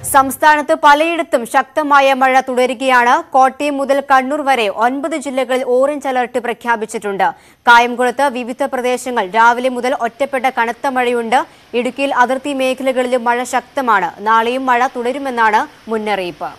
സംസ്ഥാനത്ത് പലയിടത്തും ശക്തമായ മഴ തുടരുകയാണ് കോട്ടയം മുതൽ കണ്ണൂർ വരെ ഒൻപത് ജില്ലകളിൽ ഓറഞ്ച് അലർട്ട് പ്രഖ്യാപിച്ചിട്ടുണ്ട് കായംകുളത്ത് വിവിധ പ്രദേശങ്ങൾ രാവിലെ മുതൽ ഒറ്റപ്പെട്ട കനത്ത മഴയുണ്ട് ഇടുക്കിയിൽ അതിർത്തി മേഖലകളിലും മഴ ശക്തമാണ് നാളെയും മഴ തുടരുമെന്നാണ് മുന്നറിയിപ്പ്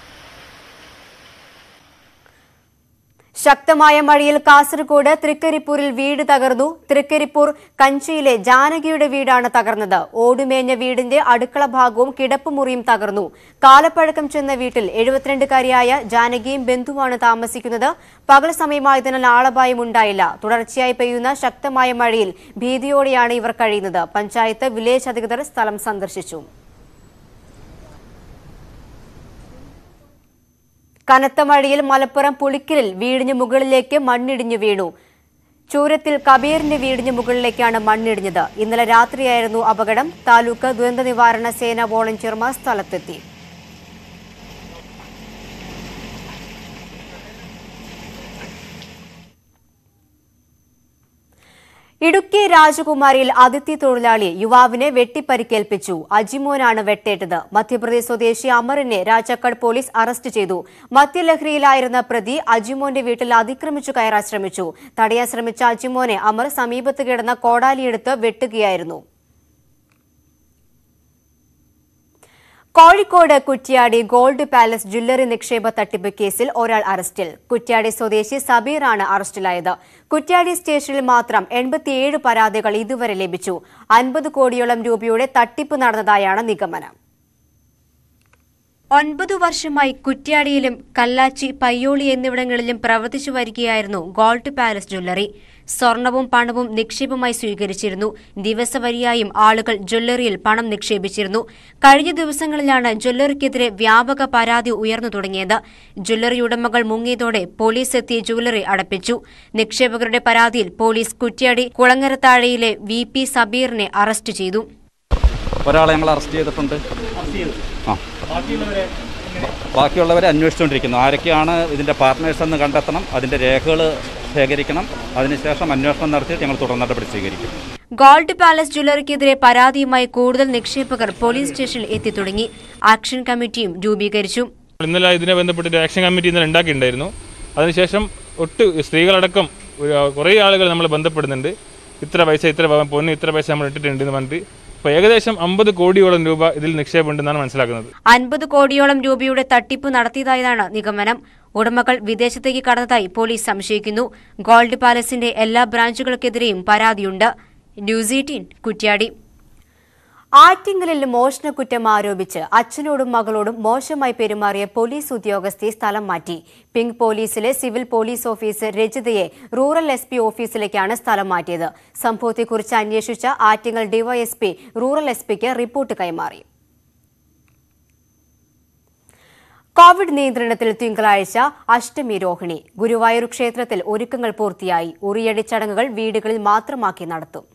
ശക്തമായ മഴയിൽ കാസർഗോഡ് തൃക്കരിപ്പൂരിൽ വീട് തകർന്നു തൃക്കരിപ്പൂർ കഞ്ചിയിലെ ജാനകിയുടെ വീടാണ് തകർന്നത് ഓടുമേഞ്ഞ വീടിന്റെ അടുക്കള ഭാഗവും കിടപ്പുമുറിയും തകർന്നു കാലപ്പഴക്കം ചെന്ന വീട്ടിൽ എഴുപത്തിരണ്ടുകാരിയായ ജാനകിയും ബന്ധുവാണ് താമസിക്കുന്നത് പകൽ സമയമായതിനാൽ ആളപായം ഉണ്ടായില്ല തുടർച്ചയായി പെയ്യുന്ന ശക്തമായ മഴയിൽ ഭീതിയോടെയാണ് ഇവർ കഴിയുന്നത് പഞ്ചായത്ത് വില്ലേജ് അധികൃതർ സ്ഥലം സന്ദർശിച്ചു കനത്ത മഴയിൽ മലപ്പുറം പുളിക്കലിൽ വീടിന് മുകളിലേക്ക് മണ്ണിടിഞ്ഞു വീണു ചൂരത്തിൽ കബീറിന്റെ വീടിന് മുകളിലേക്കാണ് മണ്ണിടിഞ്ഞത് ഇന്നലെ രാത്രിയായിരുന്നു അപകടം താലൂക്ക് ദുരന്ത നിവാരണ സേന വോളണ്ടിയർമാർ സ്ഥലത്തെത്തി ഇടുക്കി രാജകുമാരിയിൽ അതിഥി തൊഴിലാളി യുവാവിനെ വെട്ടിപ്പരിക്കേൽപ്പിച്ചു അജിമോനാണ് വെട്ടേറ്റത് മധ്യപ്രദേശ് സ്വദേശി അമറിനെ രാജാക്കാട് പോലീസ് അറസ്റ്റ് ചെയ്തു മദ്യലഹരിയിലായിരുന്ന പ്രതി അജിമോന്റെ വീട്ടിൽ അതിക്രമിച്ചു കയറാൻ ശ്രമിച്ചു തടയാൻ ശ്രമിച്ച അജിമോനെ അമർ സമീപത്ത് കിടന്ന കോടാലിയെടുത്ത് വെട്ടുകയായിരുന്നു Kozhikode Kuttiadi gold palace jewellery നിക്ഷേപ തട്ടിപ്പ് കേസിൽ ഒരാൾ അറസ്റ്റിൽ കുറ്റ്യാടി സ്വദേശി സബീറാണ് അറസ്റ്റിലായത് കുറ്റ്യാടി സ്റ്റേഷനിൽ മാത്രം എൺപത്തിയേഴ് പരാതികൾ ഇതുവരെ ലഭിച്ചു അൻപത് കോടിയോളം രൂപയുടെ തട്ടിപ്പ് നടന്നതായാണ് നിഗമനം ഒൻപതു വർഷമായി കുറ്റ്യാടിയിലും കല്ലാച്ചി പയ്യോളി എന്നിവിടങ്ങളിലും പ്രവർത്തിച്ചു വരികയായിരുന്നു ഗോൾഡ് പാലസ് ജ്വല്ലറി സ്വർണവും പണവും നിക്ഷേപമായി സ്വീകരിച്ചിരുന്നു ദിവസവരിയായും ആളുകൾ ജ്വല്ലറിയിൽ പണം നിക്ഷേപിച്ചിരുന്നു കഴിഞ്ഞ ദിവസങ്ങളിലാണ് ജ്വല്ലറിക്കെതിരെ വ്യാപക പരാതി ഉയർന്നു തുടങ്ങിയത് ജ്വല്ലറി ഉടമകൾ മുങ്ങിയതോടെ പോലീസ് എത്തി ജ്വല്ലറി അടപ്പിച്ചു നിക്ഷേപകരുടെ പരാതിയിൽ പോലീസ് കുറ്റ്യാടി കുളങ്ങരത്താഴയിലെ വി പി സബീറിനെ അറസ്റ്റ് ചെയ്തു ഒരാളെ ഞങ്ങൾ അറസ്റ്റ് ചെയ്തിട്ടുണ്ട് ആ ബാക്കിയുള്ളവരെ അന്വേഷിച്ചുകൊണ്ടിരിക്കുന്നു ആരൊക്കെയാണ് ഇതിൻ്റെ പാർട്ട്നേഴ്സ് എന്ന് കണ്ടെത്തണം അതിൻ്റെ രേഖകൾ ശേഖരിക്കണം അതിനുശേഷം അന്വേഷണം നടത്തിയിട്ട് ഞങ്ങൾ തുടർ നടപടി സ്വീകരിക്കും ഗോൾഡ് പാലസ് ജ്വല്ലറിക്കെതിരെ പരാതിയുമായി കൂടുതൽ നിക്ഷേപകർ പോലീസ് സ്റ്റേഷനിൽ എത്തി തുടങ്ങി ആക്ഷൻ കമ്മിറ്റിയും രൂപീകരിച്ചു ഇന്നലെ ഇതിനെ ബന്ധപ്പെട്ട് ഒരു ആക്ഷൻ കമ്മിറ്റി ഇന്നലെ ഉണ്ടാക്കിയിട്ടുണ്ടായിരുന്നു അതിനുശേഷം ഒട്ട് സ്ത്രീകളടക്കം ഒരു കുറേ ആളുകൾ നമ്മൾ ബന്ധപ്പെടുന്നുണ്ട് ഇത്ര പൈസ ഇത്ര പവൻ പൊന്ന് ഇത്ര പൈസ നമ്മൾ ഇട്ടിട്ടുണ്ട് എന്ന് പറഞ്ഞിട്ട് അപ്പോൾ ഏകദേശം അമ്പത് കോടിയോളം രൂപ ഇതിൽ നിക്ഷേപമുണ്ടെന്നാണ് മനസ്സിലാക്കുന്നത് അൻപത് കോടിയോളം രൂപയുടെ തട്ടിപ്പ് നടത്തിയതായതാണ് നിഗമനം ഉടമകൾ വിദേശത്തേക്ക് കടന്നതായി പോലീസ് സംശയിക്കുന്നു ഗോൾഡ് പാലസിന്റെ എല്ലാ ബ്രാഞ്ചുകൾക്കെതിരെയും പരാതിയുണ്ട് ന്യൂസ് എയ്റ്റീൻ കുറ്റ്യാടി ആറ്റിങ്ങലിൽ മോഷണക്കുറ്റം ആരോപിച്ച് അച്ഛനോടും മകളോടും മോശമായി പെരുമാറിയ പോലീസ് ഉദ്യോഗസ്ഥയെ സ്ഥലം മാറ്റി പിങ്ക് പോലീസിലെ സിവിൽ പോലീസ് ഓഫീസർ രജിതയെ റൂറൽ എസ് പി ഓഫീസിലേക്കാണ് സ്ഥലം മാറ്റിയത് സംഭവത്തെക്കുറിച്ച് അന്വേഷിച്ച ആറ്റിങ്ങൽ ഡിവൈഎസ്പി റൂറൽ എസ് പിക്ക് റിപ്പോർട്ട് കൈമാറി കോവിഡ് നിയന്ത്രണത്തിൽ തിങ്കളാഴ്ച അഷ്ടമി രോഹിണി ഗുരുവായൂർ ക്ഷേത്രത്തിൽ ഒരുക്കങ്ങൾ പൂർത്തിയായി ഉറിയടി ചടങ്ങുകൾ വീടുകളിൽ മാത്രമാക്കി നടത്തും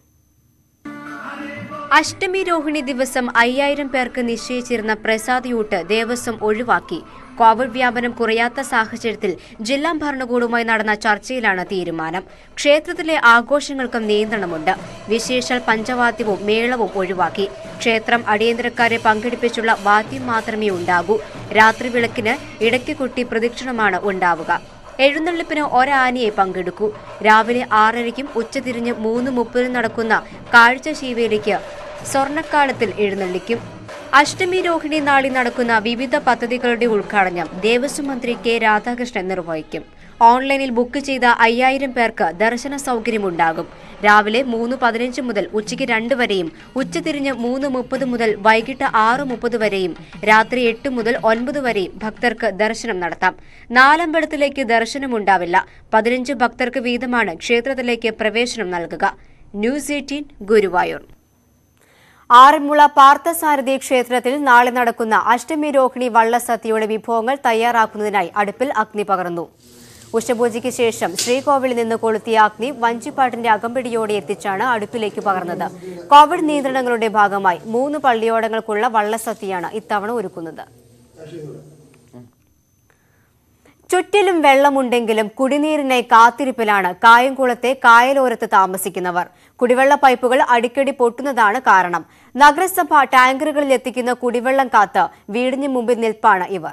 അഷ്ടമി രോഹിണി ദിവസം അയ്യായിരം പേർക്ക് നിശ്ചയിച്ചിരുന്ന പ്രസാദയൂട്ട് ദേവസ്വം ഒഴിവാക്കി കോവിഡ് വ്യാപനം കുറയാത്ത സാഹചര്യത്തിൽ ജില്ലാ ഭരണകൂടവുമായി നടന്ന ചർച്ചയിലാണ് തീരുമാനം ക്ഷേത്രത്തിലെ ആഘോഷങ്ങൾക്കും നിയന്ത്രണമുണ്ട് വിശേഷാൽ പഞ്ചവാദ്യവും മേളവും ഒഴിവാക്കി ക്ഷേത്രം അടിയന്തരക്കാരെ പങ്കെടുപ്പിച്ചുള്ള വാദ്യം മാത്രമേ ഉണ്ടാകൂ രാത്രി വിളക്കിന് ഇടയ്ക്ക് കുട്ടി പ്രദക്ഷിണമാണ് ഉണ്ടാവുക എഴുന്നള്ളിപ്പിന് ഒരാനയെ പങ്കെടുക്കൂ രാവിലെ ആറരയ്ക്കും ഉച്ചതിരിഞ്ഞ് മൂന്ന് മുപ്പതിനും നടക്കുന്ന കാഴ്ച ശീവേലിക്ക് സ്വർണ്ണക്കാലത്തിൽ എഴുന്നള്ളിക്കും അഷ്ടമി രോഹിണി നാളിൽ നടക്കുന്ന വിവിധ പദ്ധതികളുടെ ഉദ്ഘാടനം ദേവസ്വം മന്ത്രി കെ രാധാകൃഷ്ണൻ നിർവഹിക്കും ഓൺലൈനിൽ ബുക്ക് ചെയ്ത അയ്യായിരം പേർക്ക് ദർശന സൗകര്യമുണ്ടാകും രാവിലെ മൂന്ന് പതിനഞ്ച് മുതൽ ഉച്ചയ്ക്ക് രണ്ട് വരെയും ഉച്ചതിരിഞ്ഞ് മൂന്ന് മുപ്പത് മുതൽ വൈകിട്ട് ആറ് മുപ്പത് വരെയും രാത്രി എട്ട് മുതൽ ഒൻപത് വരെയും ഭക്തർക്ക് ദർശനം നടത്താം നാലമ്പലത്തിലേക്ക് ദർശനമുണ്ടാവില്ല പതിനഞ്ച് ഭക്തർക്ക് വീതമാണ് ക്ഷേത്രത്തിലേക്ക് പ്രവേശനം നൽകുക ന്യൂസ് എയ്റ്റീൻ ഗുരുവായൂർ ആറന്മുള പാർത്ഥസാരഥി ക്ഷേത്രത്തിൽ നാളെ നടക്കുന്ന അഷ്ടമി രോഹിണി വള്ളസദ്യയുടെ വിഭവങ്ങൾ തയ്യാറാക്കുന്നതിനായി അടുപ്പിൽ അഗ്നി പകർന്നു ഉച്ചപൂജയ്ക്ക് ശേഷം ശ്രീകോവിലിൽ നിന്ന് കൊളുത്തിയ അഗ്നി വഞ്ചിപ്പാട്ടിന്റെ അകമ്പടിയോടെ എത്തിച്ചാണ് അടുപ്പിലേക്ക് പകർന്നത് കോവിഡ് നിയന്ത്രണങ്ങളുടെ ഭാഗമായി മൂന്ന് പള്ളിയോടങ്ങൾക്കുള്ള വള്ളസദ്യയാണ് ഇത്തവണ ഒരുക്കുന്നത് ചുറ്റിലും വെള്ളമുണ്ടെങ്കിലും കുടിനീരിനായി കാത്തിരിപ്പിലാണ് കായംകുളത്തെ കായലോരത്ത് താമസിക്കുന്നവർ കുടിവെള്ള പൈപ്പുകൾ അടിക്കടി പൊട്ടുന്നതാണ് കാരണം നഗരസഭ ടാങ്കറുകളിൽ എത്തിക്കുന്ന കുടിവെള്ളം കാത്ത് വീടിന് മുമ്പിൽ നിൽപ്പാണ് ഇവർ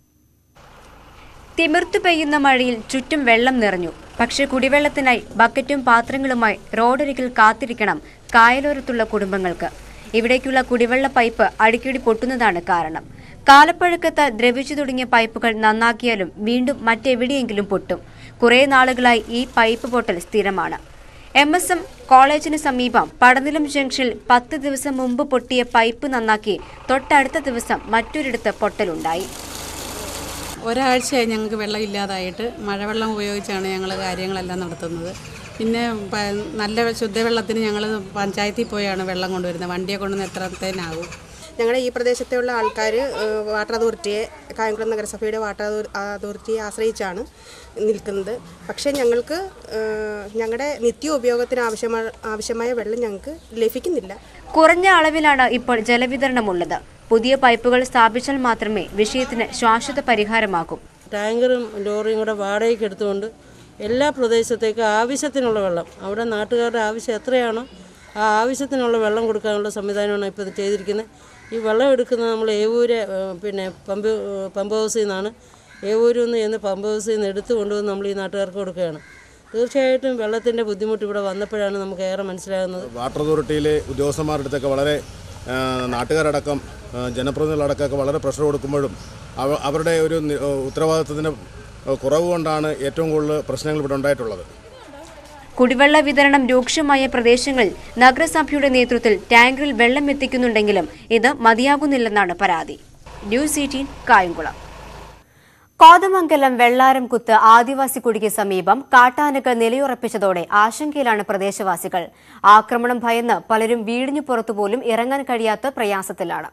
തിമിർത്തു പെയ്യുന്ന മഴയിൽ ചുറ്റും വെള്ളം നിറഞ്ഞു പക്ഷേ കുടിവെള്ളത്തിനായി ബക്കറ്റും പാത്രങ്ങളുമായി റോഡരികിൽ കാത്തിരിക്കണം കായലോരത്തുള്ള കുടുംബങ്ങൾക്ക് ഇവിടേക്കുള്ള കുടിവെള്ള പൈപ്പ് അടിക്കടി പൊട്ടുന്നതാണ് കാരണം കാലപ്പഴക്കത്ത് ദ്രവിച്ചു തുടങ്ങിയ പൈപ്പുകൾ നന്നാക്കിയാലും വീണ്ടും മറ്റെവിടെയെങ്കിലും പൊട്ടും കുറേ നാളുകളായി ഈ പൈപ്പ് പൊട്ടൽ സ്ഥിരമാണ് എം എസ് എം കോളേജിന് സമീപം പടനിലം ജംഗ്ഷനിൽ പത്ത് ദിവസം മുമ്പ് പൊട്ടിയ പൈപ്പ് നന്നാക്കി തൊട്ടടുത്ത ദിവസം മറ്റൊരിടത്ത് പൊട്ടലുണ്ടായി ഒരാഴ്ചയായി ഞങ്ങൾക്ക് വെള്ളം ഇല്ലാതായിട്ട് മഴവെള്ളം ഉപയോഗിച്ചാണ് ഞങ്ങൾ കാര്യങ്ങളെല്ലാം നടത്തുന്നത് പിന്നെ പ- നല്ല ശുദ്ധവെള്ളത്തിന് ഞങ്ങൾ പഞ്ചായത്തിൽ പോയാണ് വെള്ളം കൊണ്ടുവരുന്നത് വണ്ടിയെ കൊണ്ടുവന്ന് എത്രത്തേനാകും ഞങ്ങളുടെ ഈ പ്രദേശത്തുള്ള ആൾക്കാർ വാട്ടർ അതോറിറ്റിയെ കായംകുളം നഗരസഭയുടെ വാട്ടർ അതോ- അതോറിറ്റിയെ ആശ്രയിച്ചാണ് നിൽക്കുന്നത് പക്ഷേ ഞങ്ങൾക്ക് ഏഹ്, ഞങ്ങളുടെ നിത്യ ഉപയോഗത്തിന് ആവശ്യമായ ആവശ്യമായ വെള്ളം ഞങ്ങൾക്ക് ലഭിക്കുന്നില്ല കുറഞ്ഞ അളവിലാണ് ഇപ്പോൾ ജലവിതരണമുള്ളത് പുതിയ പൈപ്പുകൾ സ്ഥാപിച്ചാൽ മാത്രമേ വിഷയത്തിന് ശാശ്വത പരിഹാരമാകൂ ടാങ്കറും ലോറിയും കൂടെ വാടകയ്ക്ക് എടുത്തുകൊണ്ട് എല്ലാ പ്രദേശത്തേക്കും ആവശ്യത്തിനുള്ള വെള്ളം അവിടെ നാട്ടുകാരുടെ ആവശ്യം എത്രയാണോ ആ ആവശ്യത്തിനുള്ള വെള്ളം കൊടുക്കാനുള്ള സംവിധാനമാണ് ഇപ്പോൾ ഇത് ചെയ്തിരിക്കുന്നത് ഈ വെള്ളം എടുക്കുന്നത് നമ്മൾ ഏവൂര് ഏഹ്, പിന്നെ പമ്പ് ഏഹ്, പമ്പ് ഹൗസിൽ നിന്നാണ് ഏവൂരിൽ നിന്ന് ചെന്ന് പമ്പ് ഹൗസിൽ നിന്ന് എടുത്തു കൊണ്ടുവന്ന് നമ്മൾ ഈ നാട്ടുകാർക്ക് കൊടുക്കുകയാണ് തീർച്ചയായിട്ടും വെള്ളത്തിൻ്റെ ബുദ്ധിമുട്ട് ഇവിടെ വന്നപ്പോഴാണ് നമുക്ക് ഏറെ മനസ്സിലാകുന്നത് വാട്ടർ അതോറിറ്റിയിലെ ഉദ്യോഗസ്ഥന്മാരുടെ അടുത്തൊക്കെ വളരെ ആ, നാട്ടുകാരടക്കം ആ, ജനപ്രതിനിധികളടക്കമൊക്കെ വളരെ പ്രഷർ കൊടുക്കുമ്പോഴും അവ അവരുടെ ഒരു നി- ഉത്തരവാദിത്വത്തിൻ്റെ കുറവ് കൊണ്ടാണ് ഏറ്റവും കൂടുതൽ പ്രശ്നങ്ങൾ ഇവിടെ ഉണ്ടായിട്ടുള്ളത് കുടിവെള്ള വിതരണം രൂക്ഷമായ പ്രദേശങ്ങളിൽ നഗരസഭയുടെ നേതൃത്വത്തിൽ ടാങ്കറിൽ വെള്ളം എത്തിക്കുന്നുണ്ടെങ്കിലും ഇത് മതിയാകുന്നില്ലെന്നാണ് പരാതി ന്യൂസ് എയ്റ്റീൻ കായംകുളം കോതമംഗലം വെള്ളാരംകുത്ത് ആദിവാസി കുടിക്ക് സമീപം കാട്ടാനകൾ നിലയുറപ്പിച്ചതോടെ ആശങ്കയിലാണ് പ്രദേശവാസികൾ ആക്രമണം ഭയന്ന് പലരും വീടിനു പുറത്തുപോലും ഇറങ്ങാൻ കഴിയാത്ത പ്രയാസത്തിലാണ്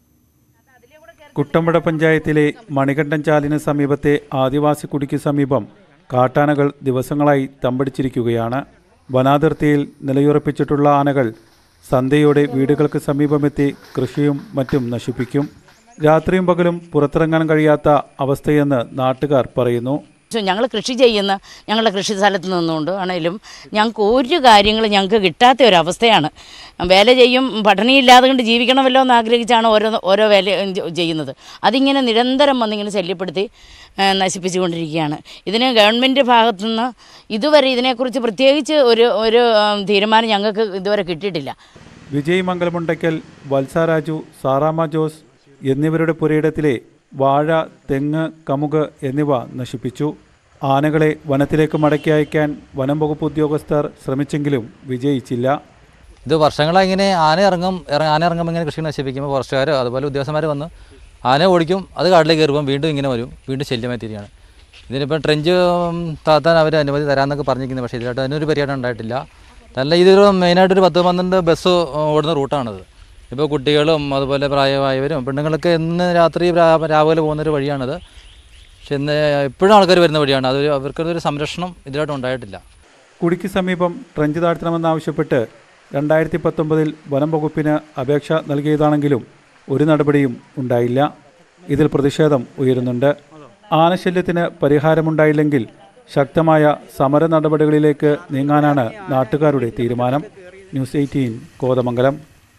കുട്ടമ്പുഴ പഞ്ചായത്തിലെ മണികണ്ഠൻ ചാലിന് സമീപത്തെ ആദിവാസി കുടിക്ക് സമീപം കാട്ടാനകൾ ദിവസങ്ങളായി തമ്പടിച്ചിരിക്കുകയാണ് വനാതിർത്തിയിൽ നിലയുറപ്പിച്ചിട്ടുള്ള ആനകൾ സന്ധ്യയോടെ വീടുകൾക്ക് സമീപമെത്തി കൃഷിയും മറ്റും നശിപ്പിക്കും രാത്രിയും പകലും പുറത്തിറങ്ങാൻ കഴിയാത്ത അവസ്ഥയെന്ന് നാട്ടുകാർ പറയുന്നു ഞങ്ങൾ കൃഷി ചെയ്യുന്ന ഞങ്ങളുടെ കൃഷി സ്ഥലത്ത് നിന്നുകൊണ്ട് ആണേലും ഞങ്ങൾക്ക് ഒരു കാര്യങ്ങളും ഞങ്ങൾക്ക് കിട്ടാത്ത ഒരവസ്ഥയാണ് വേല ചെയ്യും പട്ടിണിയില്ലാതെ കൊണ്ട് ജീവിക്കണമല്ലോ എന്ന് ആഗ്രഹിച്ചാണ് ഓരോ ഓരോ വേല ചെയ്യുന്നത് അതിങ്ങനെ നിരന്തരം വന്നിങ്ങനെ ശല്യപ്പെടുത്തി ആ, നശിപ്പിച്ചുകൊണ്ടിരിക്കുകയാണ് ഇതിന് ഗവൺമെൻറ് ഭാഗത്തുനിന്ന് ഇതുവരെ ഇതിനെക്കുറിച്ച് പ്രത്യേകിച്ച് ഒരു ഒരു ആ, തീരുമാനം ഞങ്ങൾക്ക് ഇതുവരെ കിട്ടിയിട്ടില്ല വിജയ് മംഗലമുണ്ടയ്ക്കൽ വത്സാരാജു സാറാമ ജോസ് എന്നിവരുടെ പുരയിടത്തിലെ വാഴ തെങ്ങ് കമുക് എന്നിവ നശിപ്പിച്ചു ആനകളെ വനത്തിലേക്ക് മടക്കി അയക്കാൻ വനം വകുപ്പ് ഉദ്യോഗസ്ഥർ ശ്രമിച്ചെങ്കിലും വിജയിച്ചില്ല ഇത് വർഷങ്ങളായി ഇങ്ങനെ ആന ഇറങ്ങും ഇറ- ആന ഇറങ്ങുമ്പോൾ ഇങ്ങനെ കൃഷി നശിപ്പിക്കുമ്പോൾ ഫോറസ്റ്റുകാർ അതുപോലെ ഉദ്യോഗസ്ഥന്മാർ വന്ന് ആന ഓടിക്കും അത് കാട്ടിലേക്ക് കയറുമ്പോൾ വീണ്ടും ഇങ്ങനെ വരും വീണ്ടും ശല്യമായി തീരുകയാണ് ഇതിനിപ്പോൾ ട്രെഞ്ച് താത്താൻ അവർ അനുമതി തരാമെന്നൊക്കെ പറഞ്ഞിരിക്കുന്നത് പക്ഷേ ഇതിലായിട്ട് അതിനൊരു പരിഹാരം ഉണ്ടായിട്ടില്ല നല്ല ഇതൊരു മെയിനായിട്ടൊരു പത്ത് പന്ത്രണ്ട് ബസ് ഓടുന്ന റൂട്ടാണത് ഇപ്പോൾ കുട്ടികളും അതുപോലെ പ്രായമായവരും പെണ്ണുങ്ങളൊക്കെ ഇന്ന് രാത്രി രാ- രാവിലെ പോകുന്നൊരു വഴിയാണത് പക്ഷെ ഇന്ന് എപ്പോഴും ആൾക്കാർ വരുന്ന വഴിയാണ് അതൊരു അവർക്കൊരു സംരക്ഷണം ഇതിലായിട്ട് ഉണ്ടായിട്ടില്ല കുടിക്ക് സമീപം ട്രഞ്ച് താഴ്ത്തണമെന്നാവശ്യപ്പെട്ട് രണ്ടായിരത്തി പത്തൊമ്പതിൽ വനം വകുപ്പിന് അപേക്ഷ നൽകിയതാണെങ്കിലും ഒരു നടപടിയും ഉണ്ടായില്ല ഇതിൽ പ്രതിഷേധം ഉയരുന്നുണ്ട് ആനശല്യത്തിന് പരിഹാരമുണ്ടായില്ലെങ്കിൽ ശക്തമായ സമര നടപടികളിലേക്ക് നീങ്ങാനാണ് നാട്ടുകാരുടെ തീരുമാനം ന്യൂസ് എയ്റ്റീൻ കോതമംഗലം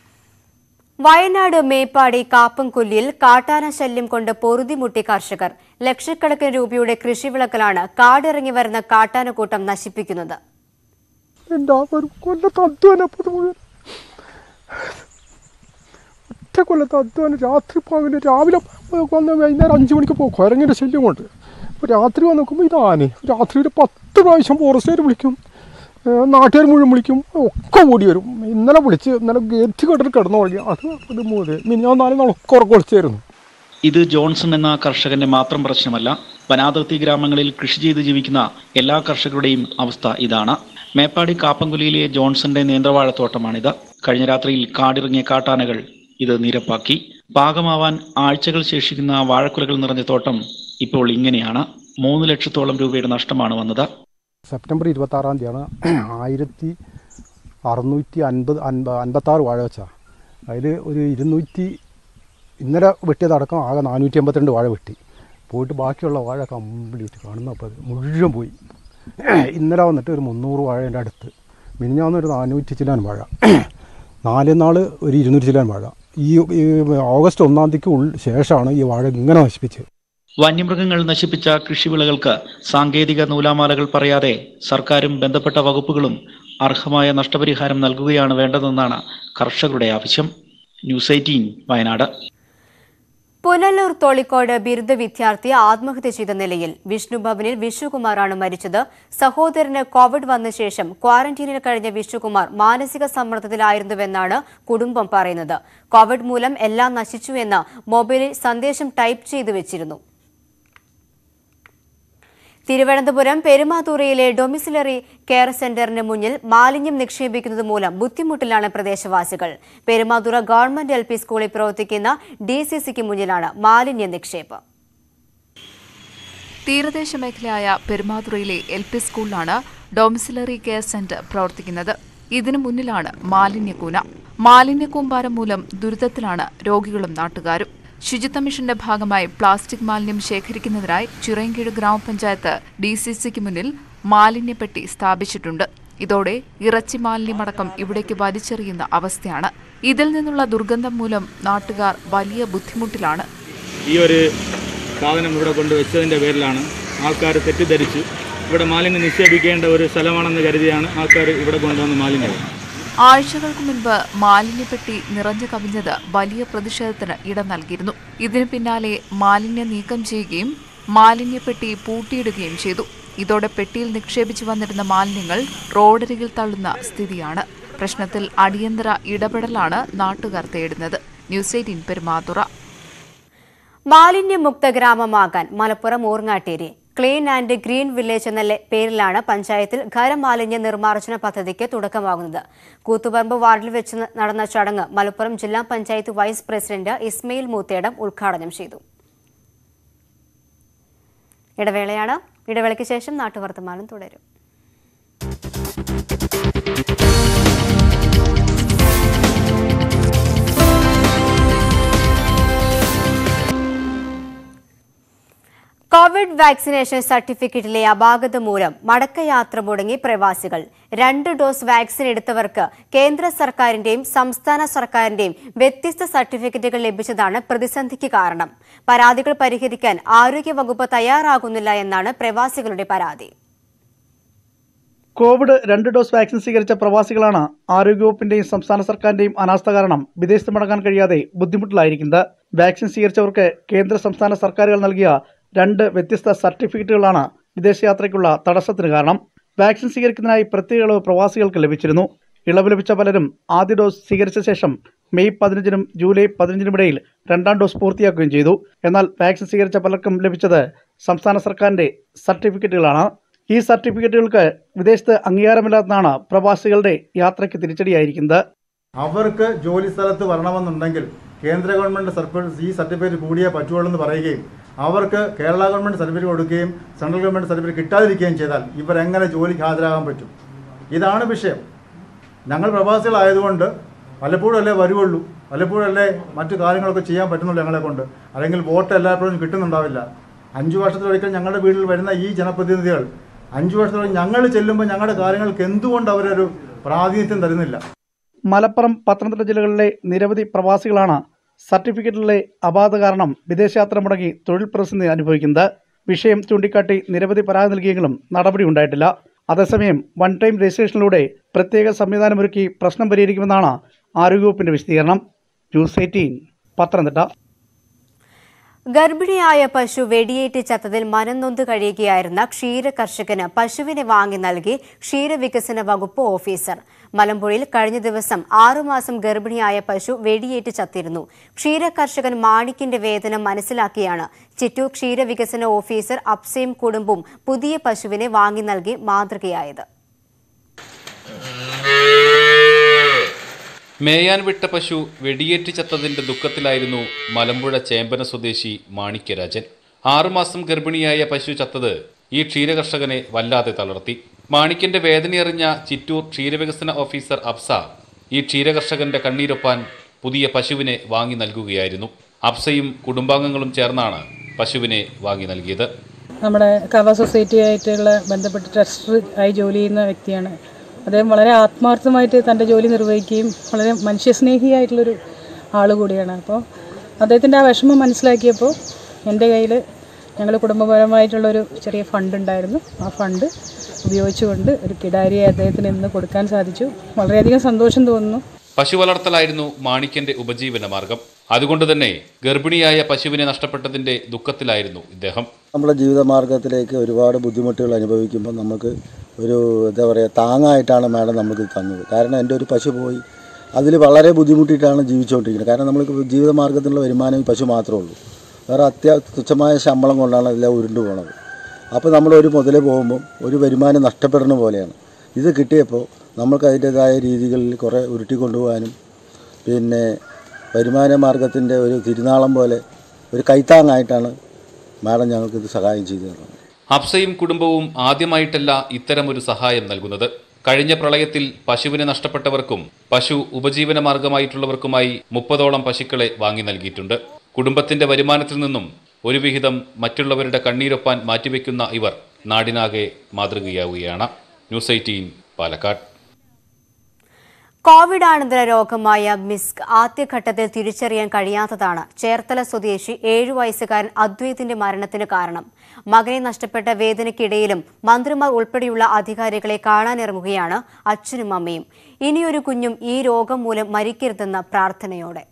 വയനാട് മേപ്പാടി കാപ്പംകൊല്ലിയിൽ കാട്ടാന ശല്യം കൊണ്ട് പൊറുതിമുട്ടി കർഷകർ ലക്ഷക്കണക്കിന് രൂപയുടെ കൃഷിവിളക്കലാണ് കാടിറങ്ങി വരുന്ന കാട്ടാനക്കൂട്ടം നശിപ്പിക്കുന്നത് എല്ലാവരും കൊല്ലത്ത് അധ്വാനം മുഴുവൻ ഒറ്റ കൊല്ലത്ത് അധ്വാനം രാത്രി പകല് രാവിലെ വന്ന് വൈകുന്നേരം അഞ്ച് മണിക്ക് പോകും കുരങ്ങിൻ്റെ ശല്യം കൊണ്ട് ഇപ്പോൾ രാത്രി വന്ന് നോക്കുമ്പോൾ ഇത് ആന രാത്രി ഒരു പത്ത് പ്രാവശ്യം ഫോറസ്റ്റുകാർ വിളിക്കും ഏഹ് നാട്ടുകാർ മുഴുവൻ വിളിക്കും ഒക്കെ ഓടി വരും ഇന്നലെ വിളിച്ച് ഇന്നലെ ഗേറ്റ് കെട്ടിട്ട് കിടന്നു തുടങ്ങി അത് ഇത് മൂന്ന് മിനിഞ്ഞാന്ന് നാല് നാളൊക്കെ ഉറക്കം വിളിച്ചായിരുന്നു ഇത് ജോൺസൺ എന്ന കർഷകന്റെ മാത്രം പ്രശ്നമല്ല വനാതിർത്തി ഗ്രാമങ്ങളിൽ കൃഷി ചെയ്ത് ജീവിക്കുന്ന എല്ലാ കർഷകരുടെയും അവസ്ഥ ഇതാണ് മേപ്പാടി കാപ്പങ്കുലിയിലെ ജോൺസന്റെ നേന്ത്രവാഴത്തോട്ടമാണിത് കഴിഞ്ഞ രാത്രിയിൽ കാടിറങ്ങിയ കാട്ടാനകൾ ഇത് നിരപ്പാക്കി പാകമാവാൻ ആഴ്ചകൾ ശേഷിക്കുന്ന വാഴക്കുലകൾ നിറഞ്ഞ തോട്ടം ഇപ്പോൾ ഇങ്ങനെയാണ് മൂന്ന് ലക്ഷത്തോളം രൂപയുടെ നഷ്ടമാണ് വന്നത് സെപ്റ്റംബർ ഇരുപത്താറാം തീയതിയാണ് ആയിരത്തി അറുന്നൂറ്റി അൻപത് അൻപ അൻപത്താറ് വാഴ വെച്ചാൽ അതിൽ ഒരു ഇരുന്നൂറ്റി ഇന്നലെ വെട്ടിയതടക്കം ആകെ നാനൂറ്റി എൺപത്തിരണ്ട് വാഴ വെട്ടി പോയിട്ട് ബാക്കിയുള്ള വാഴ കംപ്ലീറ്റ് കാണുന്നപ്പോൾ അത് മുഴുവൻ പോയി ഇന്നലെ വന്നിട്ട് ഒരു മുന്നൂറ് വാഴേൻ്റെ അടുത്ത് മിനിഞ്ഞാന്ന് ഒരു നാനൂറ്റി ചില്ലാൻ വാഴ നാല് നാൾ ഒരു ഇരുന്നൂറ്റി ചില്ലാൻ വാഴ ഈ ഈ ഓഗസ്റ്റ് ഒന്നാം തീയതിക്ക് ഉൾ ശേഷമാണ് ഈ വാഴ ഇങ്ങനെ നശിപ്പിച്ചത് വന്യമൃഗങ്ങൾ നശിപ്പിച്ച കൃഷിവിളകൾക്ക് സാങ്കേതിക നൂലാമാലകൾ പറയാതെ സർക്കാരും ബന്ധപ്പെട്ട വകുപ്പുകളും അർഹമായ നഷ്ടപരിഹാരം നൽകുകയാണ് വേണ്ടതെന്നാണ് കർഷകരുടെ ആവശ്യം ന്യൂസ് എയ്റ്റീൻ വയനാട് പുനലൂർ തോളിക്കോട് ബിരുദ വിദ്യാർത്ഥി ആത്മഹത്യ ചെയ്ത നിലയിൽ വിഷ്ണുഭവനിൽ വിഷ്ണുകുമാറാണ് മരിച്ചത് സഹോദരന് കോവിഡ് വന്ന ശേഷം ക്വാറന്റീനിൽ കഴിഞ്ഞ വിഷ്ണുകുമാർ മാനസിക സമ്മർദ്ദത്തിലായിരുന്നുവെന്നാണ് കുടുംബം പറയുന്നത് കോവിഡ് മൂലം എല്ലാം നശിച്ചുവെന്ന് മൊബൈലിൽ സന്ദേശം ടൈപ്പ് ചെയ്തു വെച്ചിരുന്നു തിരുവനന്തപുരം പെരുമാതുറയിലെ ഡൊമിസിലറി കെയർ സെന്ററിന് മുന്നിൽ മാലിന്യം നിക്ഷേപിക്കുന്നത് മൂലം ബുദ്ധിമുട്ടിലാണ് പ്രദേശവാസികൾ പെരുമാതുറ ഗവൺമെന്റ് എൽ പി സ്കൂളിൽ പ്രവർത്തിക്കുന്ന ഡി സി സിക്ക് മുന്നിലാണ് മാലിന്യ നിക്ഷേപം തീരദേശ മേഖലയായ പെരുമാതുറയിലെ എൽ പി സ്കൂളിലാണ് ഡൊമിസിലറി കെയർ സെന്റർ പ്രവർത്തിക്കുന്നത് ഇതിനു മുന്നിലാണ് മാലിന്യക്കൂന മാലിന്യക്കൂമ്പാരം മൂലം ദുരിതത്തിലാണ് രോഗികളും നാട്ടുകാരും ശുചിത്വ മിഷന്റെ ഭാഗമായി പ്ലാസ്റ്റിക് മാലിന്യം ശേഖരിക്കുന്നതിനായി ചിറയൻകീഴ് ഗ്രാമപഞ്ചായത്ത് ഡി സി സിക്ക് മുന്നിൽ മാലിന്യപ്പെട്ടി സ്ഥാപിച്ചിട്ടുണ്ട് ഇതോടെ ഇറച്ചി മാലിന്യമടക്കം ഇവിടേക്ക് വലിച്ചെറിയുന്ന അവസ്ഥയാണ് ഇതിൽ നിന്നുള്ള ദുർഗന്ധം മൂലം നാട്ടുകാർ വലിയ ബുദ്ധിമുട്ടിലാണ് ഈ ഒരു സാധനം ഇവിടെ കൊണ്ടുവച്ചതിൻ്റെ പേരിലാണ് ആൾക്കാർ തെറ്റിദ്ധരിച്ച് ഇവിടെ മാലിന്യം നിക്ഷേപിക്കേണ്ട ഒരു സ്ഥലമാണെന്ന് കരുതിയാണ് ആൾക്കാർ ഇവിടെ കൊണ്ടുവന്ന് മാലിന്യം ആഴ്ചകൾക്ക് മുൻപ് മാലിന്യപ്പെട്ടി നിറഞ്ഞു കവിഞ്ഞത് വലിയ പ്രതിഷേധത്തിന് ഇടം നൽകിയിരുന്നു ഇതിനു പിന്നാലെ മാലിന്യം നീക്കം ചെയ്യുകയും മാലിന്യപ്പെട്ടി പൂട്ടിയിടുകയും ചെയ്തു ഇതോടെ പെട്ടിയിൽ നിക്ഷേപിച്ചു വന്നിരുന്ന മാലിന്യങ്ങൾ റോഡരികിൽ തള്ളുന്ന സ്ഥിതിയാണ് പ്രശ്നത്തിൽ അടിയന്തര ഇടപെടലാണ് നാട്ടുകാർ തേടുന്നത് ന്യൂസ് എയ്റ്റീൻ പെരുമാതുറ മാലിന്യമുക്ത ഗ്രാമമാകാൻ Malappuram Urangattiri clean and green village എന്ന ലെ- പേരിലാണ് പഞ്ചായത്തിൽ ഖരമാലിന്യ നിർമ്മാർജ്ജന പദ്ധതിക്ക് തുടക്കമാകുന്നത് കൂത്തുപറമ്പ് വാർഡിൽ വെച്ച് ന- നടന്ന ചടങ്ങ് മലപ്പുറം ജില്ലാ പഞ്ചായത്ത് വൈസ് പ്രസിഡന്റ് ഇസ്മയിൽ മൂത്തേടം ഉദ്ഘാടനം ചെയ്തു ഇടവേളയാണ് ഇടവേളയ്ക്ക് ശേഷം നാട്ടുവർത്തമാനം തുടരും കോവിഡ് വാക്സിനേഷൻ സർട്ടിഫിക്കറ്റിലെ അപാകത മൂലം മടക്കയാത്ര മുടങ്ങി പ്രവാസികൾ രണ്ട് ഡോസ് വാക്സിൻ എടുത്തവർക്ക് കേന്ദ്ര സർക്കാരിന്റെയും സംസ്ഥാന സർക്കാരിന്റെയും വ്യത്യസ്ത സർട്ടിഫിക്കറ്റുകൾ ലഭിച്ചതാണ് പ്രതിസന്ധിക്ക് കാരണം പരാതികൾ പരിഹരിക്കാൻ ആരോഗ്യവകുപ്പ് തയ്യാറാകുന്നില്ല എന്നാണ് പ്രവാസികളുടെ പരാതി കോവിഡ് രണ്ട് ഡോസ് വാക്സിൻ സ്വീകരിച്ച പ്രവാസികളാണ് ആരോഗ്യവകുപ്പിന്റെയും സംസ്ഥാന സർക്കാരിന്റെയും അനാസ്ഥ കാരണം വിദേശത്ത് മടങ്ങാൻ കഴിയാതെ ബുദ്ധിമുട്ടിലായിരിക്കുന്നത് വാക്സിൻ സ്വീകരിച്ചവർക്ക് കേന്ദ്ര സംസ്ഥാന സർക്കാരുകൾ നൽകിയ രണ്ട് വ്യത്യസ്ത സർട്ടിഫിക്കറ്റുകളാണ് വിദേശയാത്രയ്ക്കുള്ള തടസ്സത്തിന് കാരണം വാക്സിൻ സ്വീകരിക്കുന്നതിനായി പ്രത്യേക ഇളവ് പ്രവാസികൾക്ക് ലഭിച്ചിരുന്നു ഇളവ് ലഭിച്ച പലരും ആദ്യ ഡോസ് സ്വീകരിച്ച ശേഷം മെയ് പതിനഞ്ചിനും ജൂലൈ പതിനഞ്ചിനും ഇടയിൽ രണ്ടാം ഡോസ് പൂർത്തിയാക്കുകയും ചെയ്തു എന്നാൽ വാക്സിൻ സ്വീകരിച്ച പലർക്കും ലഭിച്ചത് സംസ്ഥാന സർക്കാരിന്റെ സർട്ടിഫിക്കറ്റുകളാണ് ഈ സർട്ടിഫിക്കറ്റുകൾക്ക് വിദേശത്ത് അംഗീകാരമില്ലാത്തതാണ് പ്രവാസികളുടെ യാത്രയ്ക്ക് തിരിച്ചടിയായിരിക്കുന്നത് അവർക്ക് ജോലി സ്ഥലത്ത് വരണമെന്നുണ്ടെങ്കിൽ കേന്ദ്ര ഗവൺമെൻറ് സർട്ടിഫിക്കറ്റ് ഈ സർട്ടിഫിക്കറ്റ് കൂടിയേ പറ്റുള്ളൂ എന്ന് പറയുകയും അവർക്ക് കേരള ഗവൺമെൻറ് സർട്ടിഫിക്കറ്റ് കൊടുക്കുകയും സെൻട്രൽ ഗവൺമെൻറ് സർട്ടിഫിക്കറ്റ് കിട്ടാതിരിക്കുകയും ചെയ്താൽ ഇവരെങ്ങനെ ജോലിക്ക് ഹാജരാകാൻ പറ്റും ഇതാണ് വിഷയം ഞങ്ങൾ പ്രവാസികളായതുകൊണ്ട് പലപ്പോഴും അല്ലേ വരുവുള്ളൂ പലപ്പോഴും അല്ലേ മറ്റു കാര്യങ്ങളൊക്കെ ചെയ്യാൻ പറ്റുന്നുള്ളൂ ഞങ്ങളെ കൊണ്ട് അല്ലെങ്കിൽ വോട്ട് എല്ലായ്പ്പോഴും കിട്ടുന്നുണ്ടാവില്ല അഞ്ചു വർഷത്തിലൊരിക്കൽ ഞങ്ങളുടെ വീട്ടിൽ വരുന്ന ഈ ജനപ്രതിനിധികൾ അഞ്ചു വർഷത്തോളം ഞങ്ങൾ ചെല്ലുമ്പോൾ ഞങ്ങളുടെ കാര്യങ്ങൾക്ക് എന്തുകൊണ്ട് അവരൊരു പ്രാതിനിധ്യം തരുന്നില്ല മലപ്പുറം പത്തനംതിട്ട ജില്ലകളിലെ നിരവധി പ്രവാസികളാണ് സർട്ടിഫിക്കറ്റിലെ അപാകത കാരണം വിദേശയാത്ര മുടങ്ങി തൊഴിൽ പ്രതിസന്ധി അനുഭവിക്കുന്നത് വിഷയം ചൂണ്ടിക്കാട്ടി നിരവധി പരാതി നൽകിയെങ്കിലും നടപടി ഉണ്ടായിട്ടില്ല അതേസമയം വൺ ടൈം രജിസ്ട്രേഷനിലൂടെ പ്രത്യേക സംവിധാനമൊരുക്കി പ്രശ്നം പരിഹരിക്കുമെന്നാണ് ആരോഗ്യവകുപ്പിന്റെ വിശദീകരണം ന്യൂസ് എയ്റ്റീൻ പത്തനംതിട്ട ഗർഭിണിയായ പശു വെടിയേറ്റ് ചത്തതിൽ മനംനൊന്ത് കഴിയുകയായിരുന്ന ക്ഷീര കർഷകന് പശുവിനെ വാങ്ങി നൽകി ക്ഷീരവികസന വകുപ്പ് ഓഫീസർ മലമ്പുഴയിൽ കഴിഞ്ഞ ദിവസം ആറുമാസം ഗർഭിണിയായ പശു വെടിയേറ്റ് ചത്തിരുന്നു ക്ഷീര കർഷകൻ മാണിക്കിന്റെ വേദന മനസ്സിലാക്കിയാണ് ചിറ്റൂർ ക്ഷീരവികസന ഓഫീസർ അപ്സയും കുടുംബവും പുതിയ പശുവിനെ വാങ്ങി നൽകി മാതൃകയായത് മേയാൻ വിട്ട പശു വെടിയേറ്റ് ചത്തതിന്റെ ദുഃഖത്തിലായിരുന്നു മലമ്പുഴ ചേമ്പന സ്വദേശി മാണിക്യരാജൻ ആറുമാസം ഗർഭിണിയായ പശു ചത്തത് ഈ ക്ഷീരകർഷകനെ വല്ലാതെ തളർത്തി മാണിക്യന്റെ വേദനയറിഞ്ഞ ചിറ്റൂർ ക്ഷീരവികസന ഓഫീസർ അബ്സ ഈ ക്ഷീരകർഷകന്റെ കണ്ണീരൊപ്പാൻ പുതിയ പശുവിനെ വാങ്ങി നൽകുകയായിരുന്നു അബ്സയും കുടുംബാംഗങ്ങളും ചേർന്നാണ് പശുവിനെ വാങ്ങി നൽകിയത് നമ്മുടെ കവ സൊസൈറ്റി ആയിട്ടുള്ള ബന്ധപ്പെട്ട് ട്രസ്റ്റർ ആയി ജോലി ചെയ്യുന്ന വ്യക്തിയാണ് അദ്ദേഹം വളരെ ആത്മാർത്ഥമായിട്ട് തൻ്റെ ജോലി നിർവഹിക്കുകയും വളരെ മനുഷ്യസ്നേഹിയായിട്ടുള്ളൊരു ആൾ കൂടിയാണ് അപ്പോൾ അദ്ദേഹത്തിൻ്റെ ആ വിഷമം മനസ്സിലാക്കിയപ്പോൾ എൻ്റെ കയ്യിൽ ഞങ്ങൾ കുടുംബപരമായിട്ടുള്ളൊരു ചെറിയ ഫണ്ട് ഉണ്ടായിരുന്നു ആ ഫണ്ട് ഉപയോഗിച്ചുകൊണ്ട് ഒരു കിടാരിയെ അദ്ദേഹത്തിന് ഇന്ന് കൊടുക്കാൻ സാധിച്ചു വളരെയധികം സന്തോഷം തോന്നുന്നു പശു വളർത്തലായിരുന്നു മാണിക്യന്റെ ഉപജീവന മാർഗം അതുകൊണ്ട് തന്നെ ഗർഭിണിയായ പശുവിനെ നഷ്ടപ്പെട്ടതിന്റെ ദുഃഖത്തിലായിരുന്നു ഇദ്ദേഹം നമ്മുടെ ജീവിതമാർഗത്തിലേക്ക് ഒരുപാട് ബുദ്ധിമുട്ടുകൾ അനുഭവിക്കുമ്പോൾ നമുക്ക് ഒരു എന്താ പറയുക താങ്ങായിട്ടാണ് മാഡം നമുക്ക് തന്നത് കാരണം എൻ്റെ ഒരു പശു പോയി അതിൽ വളരെ ബുദ്ധിമുട്ടിയിട്ടാണ് ജീവിച്ചുകൊണ്ടിരിക്കുന്നത് കാരണം നമുക്ക് ജീവിതമാർഗത്തിനുള്ള വരുമാനം ഈ പശു മാത്രമേ ഉള്ളൂ വേറെ അത്യാ തുച്ഛമായ ശമ്പളം കൊണ്ടാണ് എല്ലാം ഉരുണ്ടു പോണത് അപ്പോൾ നമ്മൾ ഒരു മുതൽ പോകുമ്പോൾ ഒരു വരുമാനം നഷ്ടപ്പെടുന്ന പോലെയാണ് ഇത് കിട്ടിയപ്പോൾ നമുക്ക് അതിൻ്റെതായ രീതികളിൽ കുറേ ഉരുട്ടി കൊണ്ടുപോകാനും പിന്നെ വരുമാന മാർഗത്തിൻ്റെ ഒരു തിരുനാളം പോലെ ഒരു കൈത്താങ്ങായിട്ടാണ് മാഡം ഞങ്ങൾക്കിത് സഹായം ചെയ്തു തന്നത് ഹഫ്സയും കുടുംബവും ആദ്യമായിട്ടല്ല ഇത്തരമൊരു സഹായം നൽകുന്നത് കഴിഞ്ഞ പ്രളയത്തിൽ പശുവിനെ നഷ്ടപ്പെട്ടവർക്കും പശു ഉപജീവന മാർഗമായിട്ടുള്ളവർക്കുമായി മുപ്പതോളം പശുക്കളെ വാങ്ങി നൽകിയിട്ടുണ്ട് കുടുംബത്തിന്റെ വരുമാനത്തിൽ നിന്നും ഒരു വിഹിതം മറ്റുള്ളവരുടെ കണ്ണീരൊപ്പാൻ മാറ്റിവെക്കുന്ന ഇവർ നാടിനാകെ മാതൃകയാവുകയാണ് ന്യൂസ് എയ്റ്റീൻ പാലക്കാട് കോവിഡാനന്തര രോഗമായ മിസ്ക് ആദ്യഘട്ടത്തിൽ തിരിച്ചറിയാൻ കഴിയാത്തതാണ് ചേർത്തല സ്വദേശി ഏഴു വയസ്സുകാരൻ അദ്വൈതിന്റെ മരണത്തിന് കാരണം മകനെ നഷ്ടപ്പെട്ട വേദനയ്ക്കിടയിലും മന്ത്രിമാർ ഉൾപ്പെടെയുള്ള അധികാരികളെ കാണാനിറങ്ങുകയാണ് അച്ഛനും അമ്മയും ഇനിയൊരു കുഞ്ഞും ഈ രോഗം മൂലം മരിക്കരുതെന്ന പ്രാർത്ഥനയോടെ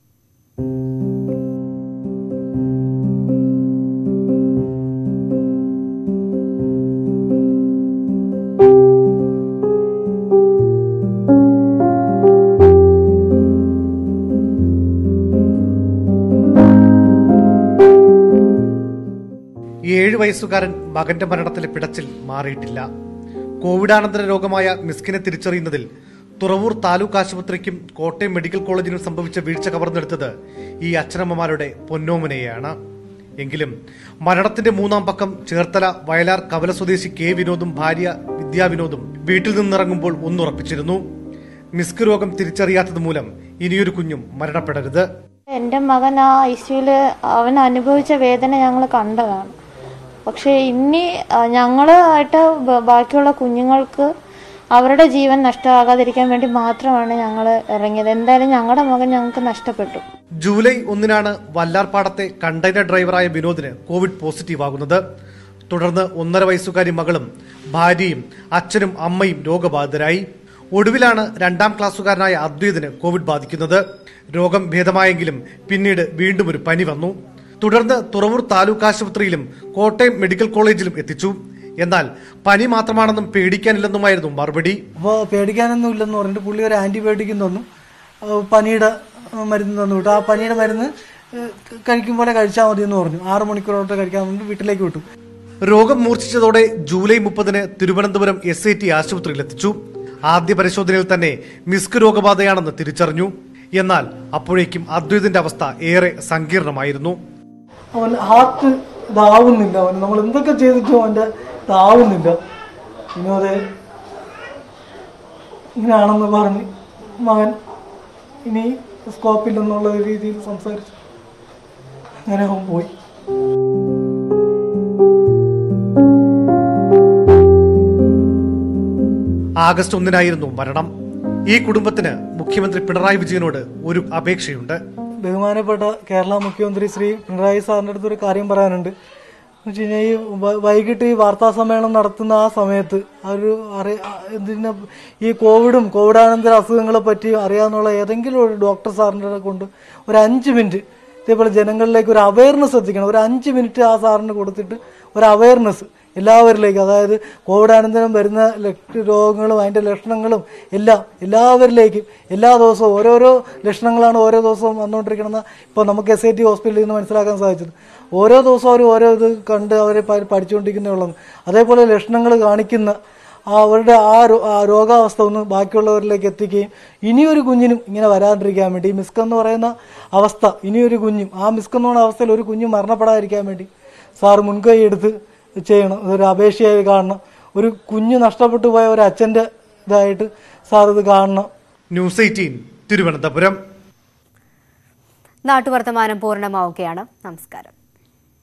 ഏഴ് വയസ്സുകാരൻ മകന്റെ മരണത്തിലെ പിടച്ചിൽ മാറിയിട്ടില്ല കോവിഡാനന്തര രോഗമായ മിസ്കിനെ തിരിച്ചറിയുന്നതിൽ തുറവൂർ താലൂക്ക് ആശുപത്രിക്കും കോട്ടയം മെഡിക്കൽ കോളേജിനും സംഭവിച്ച വീഴ്ച കവർന്നെടുത്തത് ഈ അച്ഛനമ്മമാരുടെ പൊന്നോമനയാണ് എങ്കിലും മരണത്തിന്റെ മൂന്നാം പക്കം ചേർത്തല വയലാർ കവല സ്വദേശി കെ വിനോദും ഭാര്യ വിദ്യാ വിനോദും വീട്ടിൽ നിന്നിറങ്ങുമ്പോൾ ഒന്നുറപ്പിച്ചിരുന്നു മിസ്ക് രോഗം തിരിച്ചറിയാത്തത് മൂലം ഇനിയൊരു കുഞ്ഞും മരണപ്പെടരുത് എൻ്റെ മകൻ ആ ഐ സിയിൽ അവൻ അനുഭവിച്ച വേദന ഞങ്ങൾ കണ്ടതാണ് പക്ഷേ ഇനി ഞങ്ങളായിട്ട് ബാക്കിയുള്ള കുഞ്ഞുങ്ങൾക്ക് അവരുടെ ജീവൻ നഷ്ടമാകാതിരിക്കാൻ വേണ്ടി മാത്രമാണ് ഞങ്ങൾ ഇറങ്ങിയത് എന്തായാലും ഞങ്ങളുടെ മകൻ ഞങ്ങൾക്ക് നഷ്ടപ്പെട്ടു ജൂലൈ ഒന്നിനാണ് വല്ലാർപാടത്തെ കണ്ടെയ്നർ ഡ്രൈവറായ വിനോദിന് കോവിഡ് പോസിറ്റീവ് ആകുന്നത് തുടർന്ന് ഒന്നര വയസ്സുകാരി മകളും ഭാര്യയും അച്ഛനും അമ്മയും രോഗബാധിതരായി ഒടുവിലാണ് രണ്ടാം ക്ലാസ്സുകാരനായ അദ്വൈതിന് കോവിഡ് ബാധിക്കുന്നത് രോഗം ഭേദമായെങ്കിലും പിന്നീട് വീണ്ടും ഒരു പനി വന്നു തുടർന്ന് തുറവൂർ താലൂക്ക് ആശുപത്രിയിലും കോട്ടയം മെഡിക്കൽ കോളേജിലും എത്തിച്ചു എന്നാൽ പനി മാത്രമാണെന്നും പേടിക്കാനില്ലെന്നുമായിരുന്നു മറുപടി അപ്പോൾ പേടിക്കാനൊന്നും ഇല്ലെന്ന് പറഞ്ഞിട്ട് പുള്ളി ഒരു ആൻറ്റിബയോട്ടിക്കും തന്നു ഏഹ് പനിയുടെ ഏഹ് മരുന്ന് തന്നു വിട്ടു ആ പനിയുടെ മരുന്ന് ഏഹ് കഴിക്കും പോലെ കഴിച്ചാൽ മതി എന്ന് പറഞ്ഞു ആറ് മണിക്കൂറോട്ട് കഴിക്കാൻ വേണ്ടി വീട്ടിലേക്ക് വിട്ടു രോഗം മൂർച്ഛിച്ചതോടെ ജൂലൈ മുപ്പതിന് തിരുവനന്തപുരം എസ് ഐ ടി ആശുപത്രിയിൽ എത്തിച്ചു ആദ്യ പരിശോധനയിൽ തന്നെ മിസ്ക് രോഗബാധയാണെന്ന് തിരിച്ചറിഞ്ഞു എന്നാൽ അപ്പോഴേക്കും അദ്വൈതിന്റെ അവസ്ഥ ഏറെ സങ്കീർണമായിരുന്നു അവൻ ഹാർട്ട് ഇതാവുന്നില്ല അവൻ നമ്മൾ എന്തൊക്കെ ചെയ്തിട്ടും അവൻ്റെ ഇതാവുന്നില്ല വിനോദേ ഇങ്ങനെയാണെന്ന് പറഞ്ഞ് മകൻ ഇനി സ്കോപ്പില്ലെന്നുള്ള രീതിയിൽ സംസാരിച്ചു അങ്ങനെ അവൻ പോയി ആഗസ്റ്റ് ഒന്നിനായിരുന്നു മരണം ഈ കുടുംബത്തിന് മുഖ്യമന്ത്രി പിണറായി വിജയനോട് ഒരു അപേക്ഷയുണ്ട് ബഹുമാനപ്പെട്ട കേരള മുഖ്യമന്ത്രി ശ്രീ പിണറായി സാറിൻ്റെ അടുത്ത് ഒരു കാര്യം പറയാനുണ്ട് എന്ന് വെച്ച് കഴിഞ്ഞാൽ ഈ വ- വൈകിട്ട് ഈ വാർത്താ സമ്മേളനം നടത്തുന്ന ആ സമയത്ത് ആ ഒരു അറിയ ആ ഇതിനെ ഈ കോവിഡും കോവിഡാനന്തര അസുഖങ്ങളെ പറ്റി അറിയാവുന്ന ഏതെങ്കിലും ഒരു ഡോക്ടർ സാറിൻ്റെ കൊണ്ട് ഒരു അഞ്ച് മിനിറ്റ് ഇതേപോലെ ജനങ്ങളിലേക്ക് ഒരു അവയർനെസ് എത്തിക്കണം ഒരു അഞ്ച് മിനിറ്റ് ആ സാറിന് കൊടുത്തിട്ട് ഒരു അവയർനെസ് എല്ലാവരിലേക്കും അതായത് കോവിഡാനന്തരം വരുന്ന ലക്ഷ- രോഗങ്ങളും അതിൻ്റെ ലക്ഷണങ്ങളും എല്ലാം എല്ലാവരിലേക്കും എല്ലാ ദിവസവും ഓരോരോ ലക്ഷണങ്ങളാണ് ഓരോ ദിവസവും വന്നുകൊണ്ടിരിക്കണമെന്ന് ഇപ്പോൾ നമുക്ക് എസ് ഐ ടി ഹോസ്പിറ്റലിൽ നിന്ന് മനസ്സിലാക്കാൻ സാധിച്ചത് ഓരോ ദിവസവും അവർ ഓരോ ഇത് കണ്ട് അവരെ പ- പഠിച്ചുകൊണ്ടിരിക്കുന്നേ അതേപോലെ ലക്ഷണങ്ങൾ കാണിക്കുന്ന ആ അവരുടെ ആ രോ- ആ രോഗാവസ്ഥ ഒന്ന് ബാക്കിയുള്ളവരിലേക്ക് എത്തിക്കുകയും ഇനിയൊരു കുഞ്ഞിനും ഇങ്ങനെ വരാണ്ടിരിക്കാൻ വേണ്ടി ഈ മിസ്ക് എന്ന് പറയുന്ന അവസ്ഥ ഇനിയൊരു കുഞ്ഞും ആ മിസ്ക് എന്ന് പറയുന്ന അവസ്ഥയിൽ ഒരു കുഞ്ഞും മരണപ്പെടാതിരിക്കാൻ വേണ്ടി സാർ മുൻകൈ എടുത്ത് ചെയ്യണം ഇതൊരു അപേക്ഷയായി കാണണം ഒരു കുഞ്ഞ് നഷ്ടപ്പെട്ടു പോയ ഒരു അച്ഛൻ്റെ ഇതായിട്ട് സാർ ഇത് കാണണം ന്യൂസ് എയ്റ്റീൻ തിരുവനന്തപുരം നാട്ടുവർത്തമാനം പൂർണ്ണമാവുകയാണ് നമസ്കാരം